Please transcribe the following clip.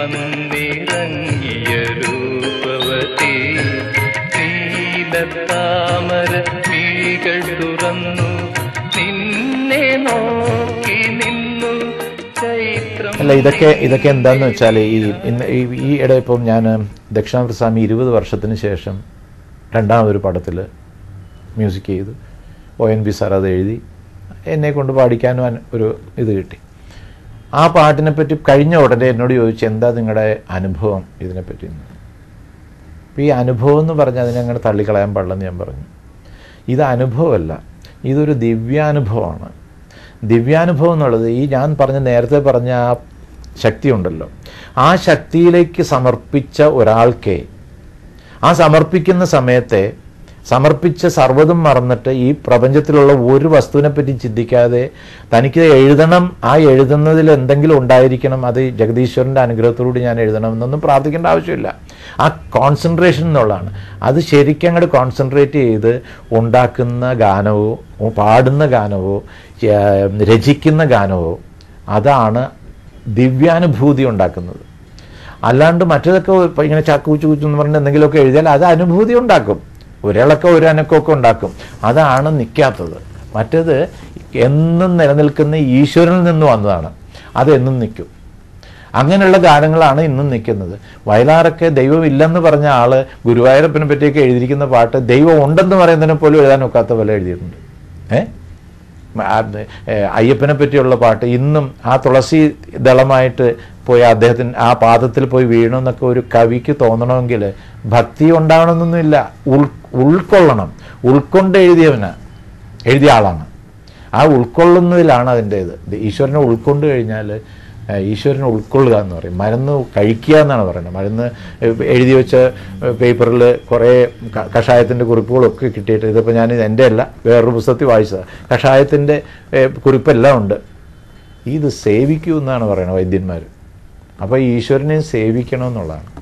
വന്നിറങ്ങിയ രൂപവതി നീലത്താമര മിഴികൾ തുറന്നു നിന്നെ നോക്കി നിന്നു ചൈത്രം അല്ല ഇതൊക്കെ ഇതൊക്കെ എന്താന്ന് വെച്ചാൽ ഈ ഇന്ന് ഈ- ഈ ഇട ഇപ്പം ഞാൻ ദക്ഷിണാമൃത സ്വാമി ഇരുപത് വർഷത്തിന് ശേഷം രണ്ടാമതൊരു പടത്തിൽ മ്യൂസിക് ചെയ്തു ഒ എൻ ബി സാർ അത് എഴുതി എന്നെ കൊണ്ട് പാടിക്കാനും അന- ഒരു ഇത് കിട്ടി ആ പാട്ടിനെ പറ്റി കഴിഞ്ഞ ഉടനെ എന്നോട് ചോദിച്ചു എന്താ നിങ്ങളുടെ അനുഭവം ഇതിനെപ്പറ്റി എന്ന് അപ്പോൾ ഈ അനുഭവം എന്ന് പറഞ്ഞാൽ അതിനെ അങ്ങനെ തള്ളിക്കളയാൻ പാടില്ലെന്ന് ഞാൻ പറഞ്ഞു ഇത് അനുഭവമല്ല ഇതൊരു ദിവ്യാനുഭവമാണ് ദിവ്യാനുഭവം എന്നുള്ളത് ഈ ഞാൻ പറഞ്ഞ നേരത്തെ പറഞ്ഞ ആ ശക്തി ഉണ്ടല്ലോ ആ ശക്തിയിലേക്ക് സമർപ്പിച്ച ഒരാൾക്കേ ആ സമർപ്പിക്കുന്ന സമയത്തെ സമർപ്പിച്ച സർവ്വതും മറന്നിട്ട് ഈ പ്രപഞ്ചത്തിലുള്ള ഒരു വസ്തുവിനെ പറ്റി ചിന്തിക്കാതെ തനിക്ക് എഴുതണം ആ എഴുതുന്നതിൽ എന്തെങ്കിലും ഉണ്ടായിരിക്കണം അത് ജഗദീശ്വരൻ്റെ അനുഗ്രഹത്തോടുകൂടി ഞാൻ എഴുതണം എന്നൊന്നും പ്രാർത്ഥിക്കേണ്ട ആവശ്യമില്ല ആ കോൺസെൻട്രേഷൻ എന്നുള്ളതാണ് അത് ശരിക്കും അങ്ങോട്ട് കോൺസെൻട്രേറ്റ് ചെയ്ത് ഉണ്ടാക്കുന്ന ഗാനവോ പാടുന്ന ഗാനവോ ഏർ, രചിക്കുന്ന ഗാനവോ അതാണ് ദിവ്യാനുഭൂതി ഉണ്ടാക്കുന്നത് അല്ലാണ്ട് മറ്റേതൊക്കെ ഇപ്പം ഇങ്ങനെ ചാക്കൂച്ചു കൂച്ചു എന്ന് പറഞ്ഞ് എന്തെങ്കിലുമൊക്കെ എഴുതിയാൽ അത് അനുഭൂതി ഉണ്ടാക്കും ഒരാളൊക്കെ ഒരു അനക്കമൊക്കെ ഉണ്ടാക്കും അതാണ് നിൽക്കാത്തത് മറ്റേത് എന്നും നിലനിൽക്കുന്ന ഈശ്വരനിൽ നിന്ന് വന്നതാണ് അത് എന്നും നിൽക്കും അങ്ങനെയുള്ള ഗാനങ്ങളാണ് ഇന്നും നിൽക്കുന്നത് വയലാറൊക്കെ ദൈവം ഇല്ലെന്ന് പറഞ്ഞ ആള് ഗുരുവായൂരപ്പനെ പറ്റിയൊക്കെ എഴുതിയിരിക്കുന്ന പാട്ട് ദൈവം ഉണ്ടെന്ന് പറയുന്നതിനെ പോലും എഴുതാൻ ഒക്കാത്ത പോലെ എഴുതിയിട്ടുണ്ട് ഏഹ് ആ, ഏ, അയ്യപ്പനെ പറ്റിയുള്ള പാട്ട് ഇന്നും ആ തുളസി ദളമായിട്ട് പോയി അദ്ദേഹത്തിന് ആ പാദത്തിൽ പോയി വീണമെന്നൊക്കെ ഒരു കവിക്ക് തോന്നണമെങ്കിൽ ഭക്തി ഉണ്ടാവണമെന്നൊന്നുമില്ല ഉൾ ഉൾക്കൊള്ളണം ഉൾക്കൊണ്ട് എഴുതിയവന് എഴുതിയ ആളാണ് ആ ഉൾക്കൊള്ളുന്നതിലാണ് അതിൻ്റേത് ഇത് ഈശ്വരനെ ഉൾക്കൊണ്ട് കഴിഞ്ഞാൽ ഏ, ഈശ്വരനെ ഉൾക്കൊള്ളുക എന്ന് പറയും മരുന്ന് കഴിക്കുക എന്നാണ് പറയുന്നത് മരുന്ന് എഴുതി വെച്ച പേപ്പറിൽ കുറേ ക- കഷായത്തിൻ്റെ കുറിപ്പുകളൊക്കെ കിട്ടിയിട്ട് ഇതിപ്പോൾ ഞാൻ എൻ്റെ അല്ല വേറൊരു പുസ്തകത്തിൽ വായിച്ചത് കഷായത്തിൻ്റെ ഏ, കുറിപ്പെല്ലാം ഉണ്ട് ഇത് സേവിക്കൂ എന്നാണ് പറയുന്നത് വൈദ്യന്മാർ അപ്പോൾ ഈശ്വരനെ സേവിക്കണം എന്നുള്ളതാണ്